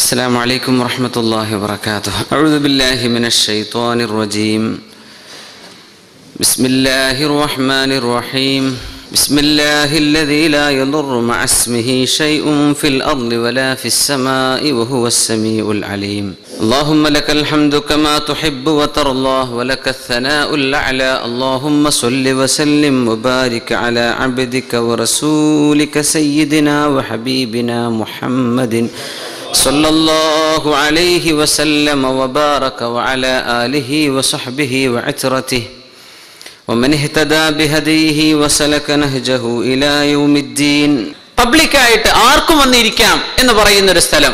السلام عليكم ورحمة الله وبركاته أعوذ بالله من الشيطان الرجيم بسم الله الرحمن الرحيم بسم الله الذي لا يضر مع اسمه شيء في الأرض ولا في السماء وهو السميع العليم اللهم لك الحمد كما تحب وترضى ولك الثناء الأعلى اللهم صل وسلم وبارك على عبدك ورسولك سيدنا وحبيبنا محمد صلى الله عليه وسلم وبارك وعلى آله وصحبه وعترته ومن اهتدى بهديه وسلك نهجه إلى يوم الدين പബ്ലിക്കായിട്ട് ആർക്കും വന്നിരിക്കാം എന്ന് പറയുന്ന ഒരു സ്ഥലം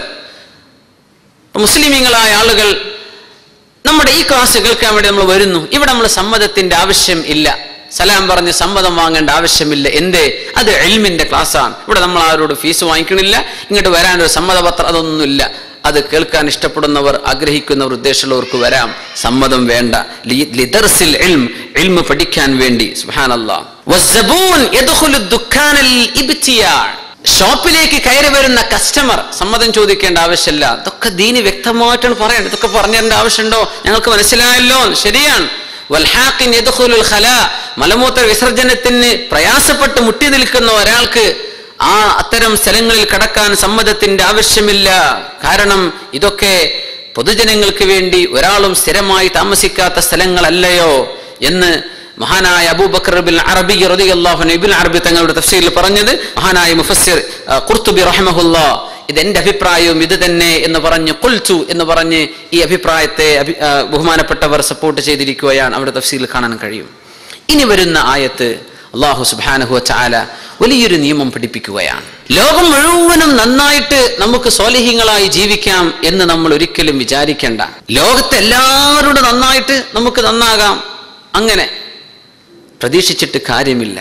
മുസ്ലിമീങ്ങളായ ആളുകൾ നമ്മുടെ ഈ ക്ലാസ് കേൾക്കാൻ വേണ്ടി നമ്മൾ വരുന്നു ഇവിടെ നമ്മൾ സമ്മതത്തിന്റെ ആവശ്യം ഇല്ല സലാം പറഞ്ഞ് സമ്മതം വാങ്ങേണ്ട ആവശ്യമില്ല എന്തേ അത് എൽമിന്റെ ക്ലാസ്സാണ് ഇവിടെ നമ്മൾ ആരോട് ഫീസ് വാങ്ങിക്കണില്ല ഇങ്ങോട്ട് വരാനൊരു സമ്മതപത്രം അതൊന്നുമില്ല അത് കേൾക്കാൻ ഇഷ്ടപ്പെടുന്നവർ ആഗ്രഹിക്കുന്നവർ ഉദ്ദേശമുള്ളവർക്ക് വരാം സമ്മതം വേണ്ട ലി- ലിദർസിൽ ഇൽം ഇൽമ് പഠിക്കാൻ വേണ്ടി സുബ്ഹാനല്ലാഹ് വസ്സബൂൻ യദ്ഖുലു ദുക്കാനൽ ഇബ്തിയാ ഷോപ്പിലേക്ക് കയറി വരുന്ന കസ്റ്റമർ സമ്മതം ചോദിക്കേണ്ട ആവശ്യമില്ല ഇതൊക്കെ ദീന് വ്യക്തമായിട്ടാണ് പറയേണ്ടത് ഇതൊക്കെ പറഞ്ഞു തരേണ്ട ആവശ്യമുണ്ടോ ഞങ്ങൾക്ക് മനസ്സിലായല്ലോ ശരിയാണ് വൽഹാഖിൻ യദ്ഖുലുൽ ഖലാ മലമൂത്ര വിസർജനത്തിന് പ്രയാസപ്പെട്ട് മുട്ടി നിൽക്കുന്ന ഒരാൾക്ക് ആ അത്തരം സ്ഥലങ്ങളിൽ കടക്കാൻ സമ്മതത്തിന്റെ ആവശ്യമില്ല കാരണം ഇതൊക്കെ പൊതുജനങ്ങൾക്ക് വേണ്ടി ഒരാളും സ്ഥിരമായി താമസിക്കാത്ത സ്ഥലങ്ങളല്ലയോ എന്ന് മഹാനായ അബൂബക്കർ ബിൻ അറബി റളിയല്ലാഹു അൻഹു ഇബ്നു അറബി തങ്ങളുടെ തഫ്സീറിൽ പറഞ്ഞത് മഹാനായ മുഫസ്സിർ ആ, ഖുർത്തുബി റഹ്മഹുല്ലാ ഇത് എന്റെ അഭിപ്രായവും ഇത് തന്നെ എന്ന് പറഞ്ഞ് കുൽച്ചു എന്ന് പറഞ്ഞ് ഈ അഭിപ്രായത്തെ അഭി- ആ, ബഹുമാനപ്പെട്ടവർ സപ്പോർട്ട് ചെയ്തിരിക്കുകയാണ് അവിടെ തഫ്സീലിൽ കാണാൻ കഴിയും ഇനി വരുന്ന ആയത്ത് അള്ളാഹു സുബാനഹു ചാല വലിയൊരു നിയമം പഠിപ്പിക്കുകയാണ് ലോകം മുഴുവനും നന്നായിട്ട് നമുക്ക് സ്വാലിഹ്യങ്ങളായി ജീവിക്കാം എന്ന് നമ്മൾ ഒരിക്കലും വിചാരിക്കേണ്ട ലോകത്തെ എല്ലാവരോടും നന്നായിട്ട് നമുക്ക് നന്നാകാം അങ്ങനെ പ്രതീക്ഷിച്ചിട്ട് കാര്യമില്ല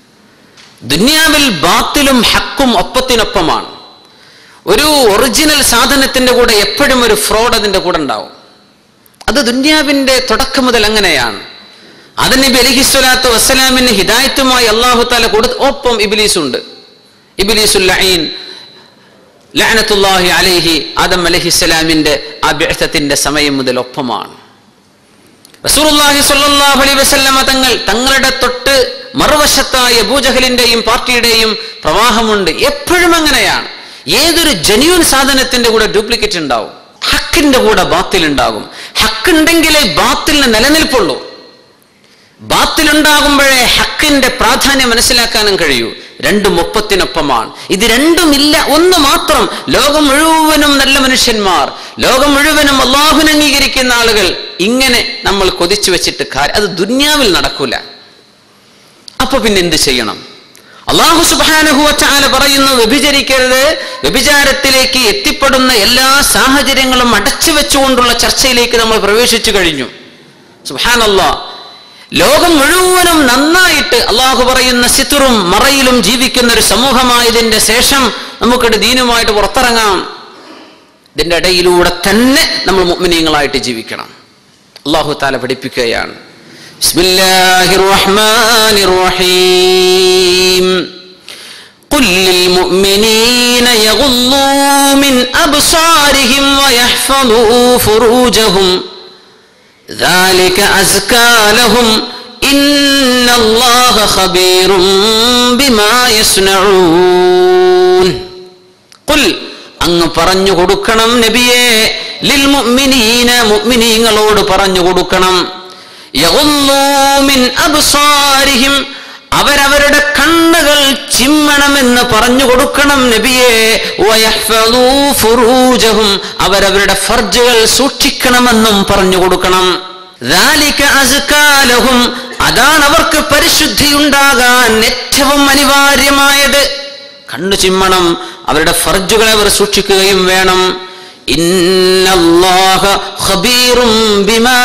ദുന്യാവിൽ ബാത്തിലും ഹക്കും ഒപ്പത്തിനൊപ്പമാണ് ഒരു ഒറിജിനൽ സാധനത്തിന്റെ കൂടെ എപ്പോഴും ഒരു ഫ്രോഡ് അതിന്റെ കൂടെ ഉണ്ടാവും അത് ദുന്യാവിന്റെ തുടക്കം മുതൽ അങ്ങനെയാണ് അത് നബി അലഹിസ്വലാത്തു വസ്സലാമിന് ഹിദായത്തുമായി അള്ളാഹു താല കൊടുത്ത് ഒപ്പം ഇബിലീസ് ഉണ്ട് ഇബിലീസുൽ ലഈൻ ലഅനത്തുല്ലാഹി അലൈഹി ആദം അലഹിസ്സലാമിന്റെ ആ ബിഅ്സത്തിന്റെ സമയം മുതൽ ഒപ്പമാണ് റസൂലുള്ളാഹി സ്വല്ലല്ലാഹു അലൈഹി വസല്ലമ തങ്ങൾ തങ്ങളുടെ തൊട്ട് മറുവശത്തായ അബൂജഹലിന്റെയും പാർട്ടിയുടെയും പ്രവാഹമുണ്ട് എപ്പോഴും അങ്ങനെയാണ് ഏതൊരു ജെന്യൂൻ സാധനത്തിന്റെ കൂടെ ഡ്യൂപ്ലിക്കേറ്റ് ഉണ്ടാവും ഹക്കിന്റെ കൂടെ ബാത്തിൽ ഉണ്ടാകും ഹക്കുണ്ടെങ്കിലേ ബാത്തിന് നിലനിൽപ്പുള്ളൂ ബാത്തിലുണ്ടാകുമ്പോഴേ ഹക്കിന്റെ പ്രാധാന്യം മനസ്സിലാക്കാനും കഴിയൂ രണ്ടും ഒപ്പത്തിനൊപ്പമാണ് ഇത് രണ്ടുമില്ല ഒന്ന് മാത്രം ലോകം മുഴുവനും നല്ല മനുഷ്യന്മാർ ലോകം മുഴുവനും അള്ളാഹുൻ അംഗീകരിക്കുന്ന ആളുകൾ ഇങ്ങനെ നമ്മൾ കൊതിച്ചു വെച്ചിട്ട് കാര്യം അത് ദുന്യാവിൽ നടക്കൂല അപ്പൊ പിന്നെ എന്ത് ചെയ്യണം അള്ളാഹു സുബാനുഹുവച്ചാല പറയുന്നു വ്യഭിചരിക്കരുത് വ്യഭിചാരത്തിലേക്ക് എത്തിപ്പെടുന്ന എല്ലാ സാഹചര്യങ്ങളും അടച്ചു വെച്ചുകൊണ്ടുള്ള ചർച്ചയിലേക്ക് നമ്മൾ പ്രവേശിച്ചു കഴിഞ്ഞു സുബാനല്ലാ ലോകം മുഴുവനും നന്നായിട്ട് അള്ളാഹു പറയുന്ന സിത്തുറും മറയിലും ജീവിക്കുന്ന ഒരു സമൂഹമായതിന്റെ ശേഷം നമുക്കിത് ദീനുമായിട്ട് പുറത്തിറങ്ങാം ഇതിന്റെ ഇടയിലൂടെ തന്നെ നമ്മൾ മുഅ്മിനീങ്ങളായിട്ട് ജീവിക്കണം അള്ളാഹു താല പഠിപ്പിക്കുകയാണ് ബിസ്മില്ലാഹിർ റഹ്മാനിർ റഹീം قل للمؤمنين يغضوا من أبصارهم ويحفظوا فروجهم ذلك أزكى لهم إن الله خبير بما يصنعون قل അങ്ങ് പറഞ്ഞു കൊടുക്കണം നബിയെ ലിൽ മുഅ്മിനീന മുഅ്മിനീങ്ങളോട് പറഞ്ഞു കൊടുക്കണം യഗുല്ലൂ മിൻ അബ്സാരിഹിം അവരവരുടെ കണ്ണുകൾ ചിമ്മണമെന്ന് പറഞ്ഞു കൊടുക്കണം നബിയെ വയഹ്ഫദൂ ഫുറൂജഹും അവരവരുടെ ഫർജുകൾ സൂക്ഷിക്കണമെന്നും പറഞ്ഞു കൊടുക്കണം ذَلِكَ أَزْكَى لَهُمْ അതാണ് അവർക്ക് പരിശുദ്ധി ഉണ്ടാകാൻ ഏറ്റവും അനിവാര്യമായത് കണ്ണു ചിമ്മണം അവരുടെ ഫർജുകളെ അവർ സൂക്ഷിക്കുകയും വേണം ഇന്നല്ലാഹ ഖബീറും ബിമാ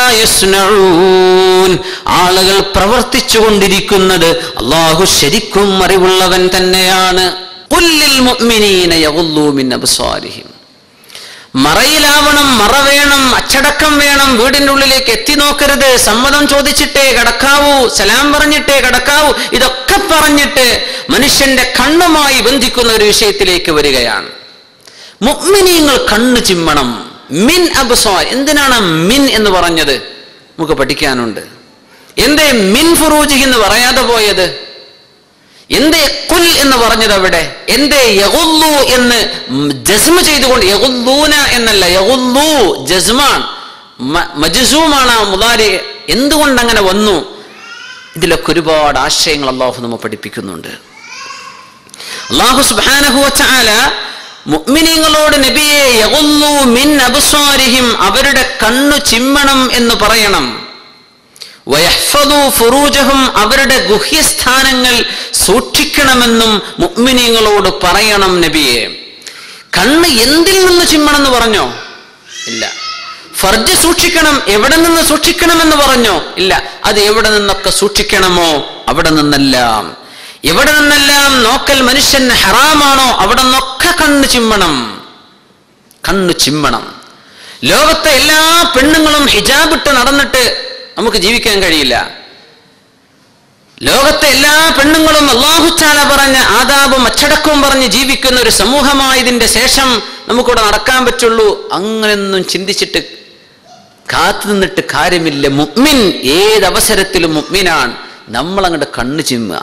യസ്നഊൻ ആളുകൾ പ്രവർത്തിച്ചു കൊണ്ടിരിക്കുന്നത് അള്ളാഹു ശരിക്കും അറിവുള്ളവൻ തന്നെയാണ് ഖുല്ലിൽ മുഅ്മിനീന യഗുല്ലൂ മിൻ അബ്സാരിഹിം മറയിലാവണം മറ വേണം അച്ചടക്കം വേണം വീടിന്റെ ഉള്ളിലേക്ക് എത്തി നോക്കരുത് സമ്മതം ചോദിച്ചിട്ടേ കടക്കാവൂ സലാം പറഞ്ഞിട്ടേ കടക്കാവൂ ഇതൊക്കെ പറഞ്ഞിട്ട് മനുഷ്യന്റെ കണ്ണുമായി ബന്ധിക്കുന്ന ഒരു വിഷയത്തിലേക്ക് വരികയാണ് മുഅ്മിനീങ്ങൾ കണ്ണു ചിമ്മണം മിൻ അബ്സാർ എന്തിനാണ് മിൻ എന്ന് പറഞ്ഞത് നമുക്ക് പഠിക്കാനുണ്ട് എന്തേ മിൻ ഫുറൂജിഹി എന്ന് പറയാതെ പോയത് എന്തേ കുൽ എന്ന് പറഞ്ഞത് അവിടെ എന്തേ യഗുല്ലു എന്ന് ജസ്മ ചെയ്തുകൊണ്ട് യഗുല്ലൂന എന്നല്ല യഗുല്ലു ജസ്മാൻ മജസൂമാണ് ആ മുതാരി എന്തുകൊണ്ട് അങ്ങനെ വന്നു ഇതിലൊക്കെ ഒരുപാട് ആശയങ്ങൾ അള്ളാഹു നമ്മെ പഠിപ്പിക്കുന്നുണ്ട് അള്ളാഹു സുബാനഹുല മുഅ്മിനീങ്ങളോട് നബിയെ യഗുല്ലു മിൻ അബ്സാരിഹിം അവരുടെ കണ്ണു ചിമ്മണം എന്ന് പറയണം വയഹ്ഫദു ഫുറൂജഹും അവരുടെ ഗുഹ്യസ്ഥാനങ്ങൾ സൂക്ഷിക്കണമെന്നും മുഅ്മിനീങ്ങളോട് പറയണം നബിയെ കണ്ണ് എന്തിൽ നിന്ന് ചിമ്മണം എന്ന് പറഞ്ഞോ ഇല്ല ഫർജ് സൂക്ഷിക്കണം എവിടെ നിന്ന് സൂക്ഷിക്കണമെന്ന് പറഞ്ഞോ ഇല്ല അത് എവിടെ നിന്നൊക്കെ സൂക്ഷിക്കണമോ അവിടെ നിന്നെല്ലാം എവിടെ നിന്നെല്ലാം നോക്കൽ മനുഷ്യൻ ഹറാമാണോ അവിടെ നിന്നൊക്കെ കണ്ണ് ചിമ്മണം കണ്ണു ചിമ്മണം ലോകത്തെ എല്ലാ പെണ്ണുങ്ങളും ഹിജാബിട്ട് നടന്നിട്ട് നമുക്ക് ജീവിക്കാൻ കഴിയില്ല ലോകത്തെ എല്ലാ പെണ്ണുങ്ങളും അള്ളാഹുച്ചാല പറഞ്ഞ ആദാബും അച്ചടക്കവും പറഞ്ഞ് ജീവിക്കുന്ന ഒരു സമൂഹമായതിന്റെ ശേഷം നമുക്കിവിടെ നടക്കാൻ പറ്റുള്ളൂ അങ്ങനെയൊന്നും ചിന്തിച്ചിട്ട് കാത്തു നിന്നിട്ട് കാര്യമില്ല മുഗ്മിൻ ഏതവസരത്തിലും മുഗ്മിനാണ് നമ്മൾ അങ്ങോട്ട് കണ്ണു ചിമ്മുക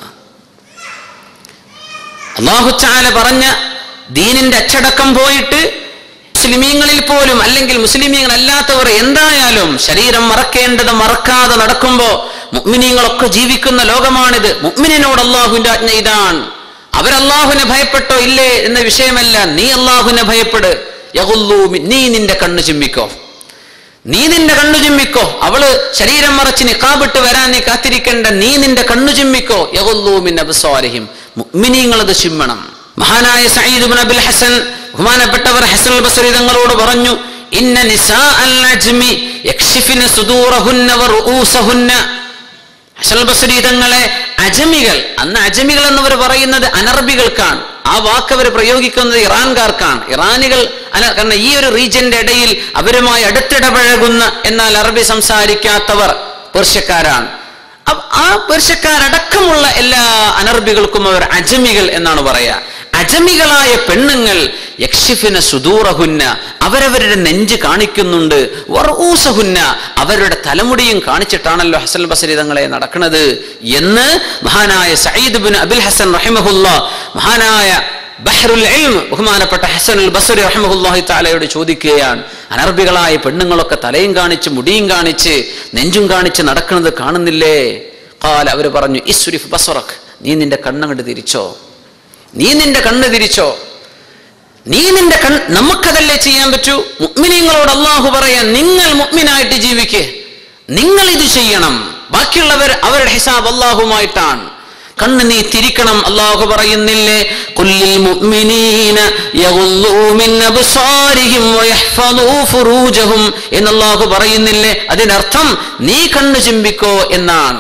അള്ളാഹുച്ചാല പറഞ്ഞ ദീനിന്റെ അച്ചടക്കം പോയിട്ട് മുസ്ലിമീങ്ങളിൽ പോലും അല്ലെങ്കിൽ മുസ്ലിമീങ്ങൾ അല്ലാത്തവർ എന്തായാലും ശരീരം മറക്കേണ്ടത് മറക്കാതെ നടക്കുമ്പോ മുഗ്മിനീങ്ങളൊക്കെ ജീവിക്കുന്ന ലോകമാണിത് മുഗ്മിനോട് അള്ളാഹുവിന്റെ ആജ്ഞ ഇതാണ് അവരല്ലാഹുവിനെ ഭയപ്പെട്ടോ ഇല്ലേ എന്ന വിഷയമല്ല നീ അള്ളാഹുവിനെ ഭയപ്പെട് യഹുല്ലൂ നീ നിന്റെ കണ്ണു ചിമ്മിക്കോ നീ നിന്റെ കണ്ണു ചിമ്മിക്കോ അവള് ശരീരം മറച്ച് നിക്കാബിട്ട് വരാൻ നീ കാത്തിരിക്കേണ്ട നീ നിന്റെ കണ്ണു ചിമ്മിക്കോ യഹുല്ലൂമിൻ അബ്സ്വാരിഹിം മുഅ്മിനീങ്ങളത് ചിമ്മണം മഹാനായ സഈദ് ഇബ്നു അബിൽ ഹസൻ ബഹുമാനപ്പെട്ടവർ ഹസൻ അൽ ബസ്രി തങ്ങളോട് പറഞ്ഞു ഇന്ന നിസാ അൽ അജ്മി യക്ഷിഫിന സുദൂറഹുന്ന വറുഊസഹുന്ന ഹസൻ അൽ ബസ്രി തങ്ങളെ അജമികൾ അന്ന് അജമികൾ എന്നവർ പറയുന്നത് അനർബികൾക്കാണ് ആ വാക്ക് അവർ പ്രയോഗിക്കുന്നത് ഇറാൻകാർക്കാണ് ഇറാനികൾ അന- കാരണം ഈ ഒരു റീജിയന്റെ ഇടയിൽ അവരുമായി അടുത്തിടപഴകുന്ന എന്നാൽ അറബി സംസാരിക്കാത്തവർ പേർഷ്യക്കാരാണ് അപ്പ- ആ പേർഷ്യക്കാരടക്കമുള്ള എല്ലാ അനർബികൾക്കും അവർ അജമികൾ എന്നാണ് പറയാ അജമികളായ പെണ്ണുങ്ങൾ യക്ഷിഫിന സുദൂറഹുന്ന അവരവരുടെ നെഞ്ച് കാണിക്കുന്നുണ്ട് വറൂസഹുന്ന അവരുടെ തലമുടിയും കാണിച്ചിട്ടാണല്ലോ ഹസൻ ബസരി തങ്ങളെ നടക്കുന്നത് എന്ന് മഹാനായ സയ്യിദ് ബിൻ അബിൽ ഹസൻ റഹിമഹുല്ല മഹാനായ ബഹ്റുൽ ഇൽം ബഹുമാനപ്പെട്ട ഹസൻ അൽ ബസരി റഹിമഹുല്ലാഹി താലയോട് ചോദിക്കുകയാണ് അനർബികളായ പെണ്ണുങ്ങളൊക്കെ തലയും കാണിച്ച് മുടിയും കാണിച്ച് നെഞ്ചും കാണിച്ച് നടക്കുന്നത് കാണുന്നില്ലേ കാല അവർ പറഞ്ഞു ഇസ്രിഫ് ബസറഖ് നീ നിന്റെ കണ്ണങ്ങട്ട് തിരിച്ചോ നീ നിന്റെ കണ്ണ് തിരിച്ചോ നീ നിന്റെ കൺ നമുക്കതല്ലേ ചെയ്യാൻ പറ്റൂ മുഅ്മിനീങ്ങളോട് അള്ളാഹു പറയാൻ നിങ്ങൾ മുഅ്മിനായിട്ട് ജീവിക്ക് നിങ്ങൾ ഇത് ചെയ്യണം ബാക്കിയുള്ളവർ അവരുടെ ഹിസാബ് അള്ളാഹുമായിട്ടാണ് കണ്ണ് നീ തിരിക്കണം അള്ളാഹു പറയുന്നില്ലേ കുല്ലിൽ മുഅ്മിനീന യഗുല്ലൂ മിൻ അബ്സാരിഹിം വയഹ്ഫദൂ ഫുറൂജഹും എന്ന് അള്ളാഹു പറയുന്നില്ലേ അതിനർത്ഥം നീ കണ്ണ് ചിമ്പിക്കോ എന്നാണ്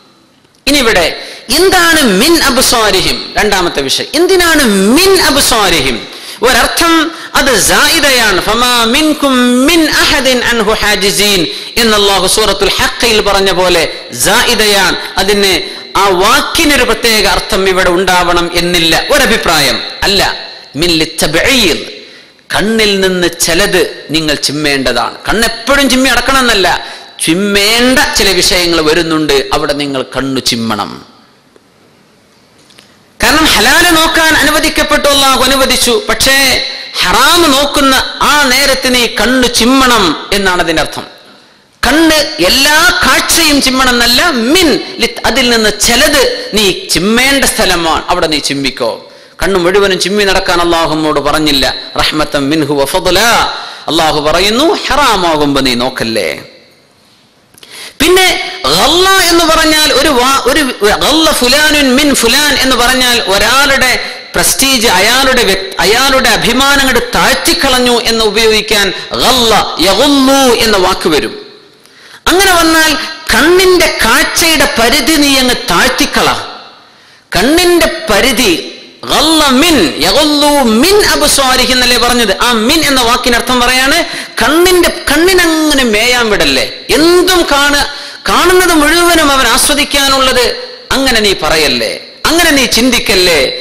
ഇനി ഇവിടെ എന്താണ് മിൻ അബ്സാരിഹിം രണ്ടാമത്തെ വിഷയം എന്തിനാണ് മിൻ അബ്സാരിഹിം ഒരർത്ഥം അത് സായിദയാണ് ഫമാ മിൻകും മിൻ അഹദിൻ അൻഹു ഹാജിസീൻ എന്ന് അല്ലാഹു സൂറത്തുൽ ഹഖയിൽ പറഞ്ഞ പോലെ സായിദയാണ് അതിന് ആ വാക്കിനൊരു പ്രത്യേക അർത്ഥം ഇവിടെ ഉണ്ടാവണം എന്നില്ല ഒരഭിപ്രായം അല്ല മിൻ ലിത്തബഈദ് കണ്ണിൽ നിന്ന് ചിലത് നിങ്ങൾ ചിമ്മേണ്ടതാണ് കണ്ണെപ്പോഴും ചിമ്മി അടക്കണം എന്നല്ല ചിമ്മേണ്ട ചില വിഷയങ്ങൾ വരുന്നുണ്ട് അവിടെ നിങ്ങൾ കണ്ണു ചിമ്മണം കാരണം ഹലാല് നോക്കാൻ അനുവദിക്കപ്പെട്ടു അള്ളാഹു അനുവദിച്ചു പക്ഷേ ഹറാമ് നോക്കുന്ന ആ നേരത്ത് നീ കണ്ണു ചിമ്മണം എന്നാണ് അതിന്റെ അർത്ഥം കണ്ണ് എല്ലാ കാഴ്ചയും ചിമ്മണം എന്നല്ല മിൻ ലിത്ത് അതിൽ നിന്ന് ചിലത് നീ ചിമ്മേണ്ട സ്ഥലമാണ് അവിടെ നീ ചിമ്മിക്കോ കണ്ണ് മുഴുവനും ചിമ്മി നടക്കാൻ അള്ളാഹുമ്മോട് പറഞ്ഞില്ല റഹ്മത്തം മിൻഹു വഫദല അള്ളാഹു പറയുന്നു ഹറാമാകുമ്പോ നീ നോക്കല്ലേ പിന്നെ ഗല്ല എന്ന് പറഞ്ഞാൽ ഒരു വാ- ഒരു ഗല്ല ഫുലാനുൻ മിൻ ഫുലാൻ എന്ന് പറഞ്ഞാൽ ഒരാളുടെ പ്രസ്റ്റീജ് അയാളുടെ വ്യക്- അയാളുടെ അഭിമാനങ്ങൾ താഴ്ത്തിക്കളഞ്ഞു എന്ന് ഉപയോഗിക്കാൻ ഗല്ല യഗുല്ലു എന്ന വാക്ക് വരും അങ്ങനെ വന്നാൽ കണ്ണിന്റെ കാഴ്ചയുടെ പരിധി നീ അങ്ങ് താഴ്ത്തിക്കള കണ്ണിന്റെ പരിധി ഗല്ല മിൻ യഗുല്ലു മിൻ അബ്സ്വാരിഹി എന്നല്ലേ പറഞ്ഞത് ആ മിൻ എന്ന വാക്കിന് അർത്ഥം പറയാണ് കണ്ണിന്റെ കണ്ണിനങ്ങനെ മേയാൻ വിടല്ലേ എന്തും കാണ കാണുന്നത് മുഴുവനും അവൻ ആസ്വദിക്കാനുള്ളത് അങ്ങനെ നീ പറയല്ലേ അങ്ങനെ നീ ചിന്തിക്കല്ലേ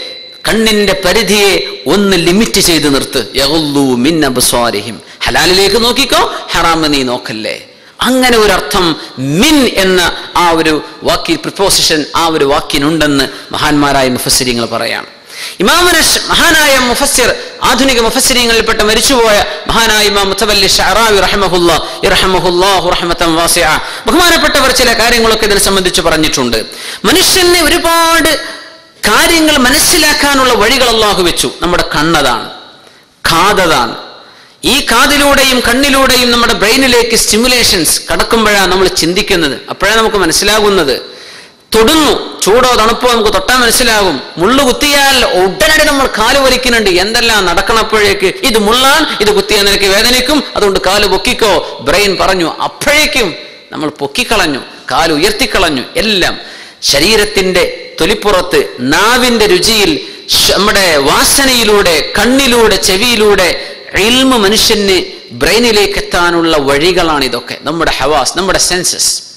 കണ്ണിന്റെ പരിധിയെ ഒന്ന് ലിമിറ്റ് ചെയ്ത് നിർത്ത് യഗുല്ലു മിൻ അബ്സ്വാരിഹിം ഹലാലിലേക്ക് നോക്കിക്കോ ഹറാമ് നീ നോക്കല്ലേ അങ്ങനെ ഒരു അർത്ഥം മിൻ എന്ന ആ ഒരു വാക്കിൽ പ്രിപ്പോസിഷൻ ആ ഒരു വാക്കിനുണ്ടെന്ന് മഹാന്മാരായ മുഫസ്സിരിങ്ങൾ പറയാണ് ഇമാമുന മഹാനായ മുഫസ്സിർ ആധുനിക മുഫസ്സിരിങ്ങളിൽപ്പെട്ട മരിച്ചുപോയ മഹാനായ ഇമാം മുത്തവല്ലി ഷഅറാവി റഹ്മഹുല്ല ഇർഹമഹുല്ലാഹു റഹ്മത്തൻ വാസിഅ ബഹുമാനപ്പെട്ടവർ ചില കാര്യങ്ങളൊക്കെ ഇതിനെ സംബന്ധിച്ച് പറഞ്ഞിട്ടുണ്ട് മനുഷ്യനെ ഒരുപാട് കാര്യങ്ങൾ മനസ്സിലാക്കാനുള്ള വഴികൾ അള്ളാഹു വെച്ചു നമ്മുടെ കണ്ണതാണ് കാതതാണ് ഈ കാതിലൂടെയും കണ്ണിലൂടെയും നമ്മുടെ ബ്രെയിനിലേക്ക് സ്റ്റിമുലേഷൻസ് കടക്കുമ്പോഴാണ് നമ്മൾ ചിന്തിക്കുന്നത് അപ്പോഴാണ് നമുക്ക് മനസ്സിലാകുന്നത് തൊടുന്നു ചൂടോ തണുപ്പോ നമുക്ക് തൊട്ടാൽ മനസ്സിലാകും മുള്ളു കുത്തിയാൽ ഉടനടി നമ്മൾ കാല് വലിക്കുന്നുണ്ട് എന്തെല്ലാം നടക്കണപ്പോഴേക്ക് ഇത് മുള്ളാൻ ഇത് കുത്തിയാൽ നിനക്ക് വേദനിക്കും അതുകൊണ്ട് കാല് പൊക്കിക്കോ ബ്രെയിൻ പറഞ്ഞു അപ്പോഴേക്കും നമ്മൾ പൊക്കിക്കളഞ്ഞു കാല് ഉയർത്തിക്കളഞ്ഞു എല്ലാം ശരീരത്തിന്റെ തൊലിപ്പുറത്ത് നാവിന്റെ രുചിയിൽ ശ- നമ്മുടെ വാസനയിലൂടെ കണ്ണിലൂടെ ചെവിയിലൂടെ ഇൽമ മനുഷ്യന് ബ്രെയിനിലേക്ക് എത്താനുള്ള വഴികളാണ് ഇതൊക്കെ നമ്മുടെ ഹവാസ് നമ്മുടെ സെൻസസ്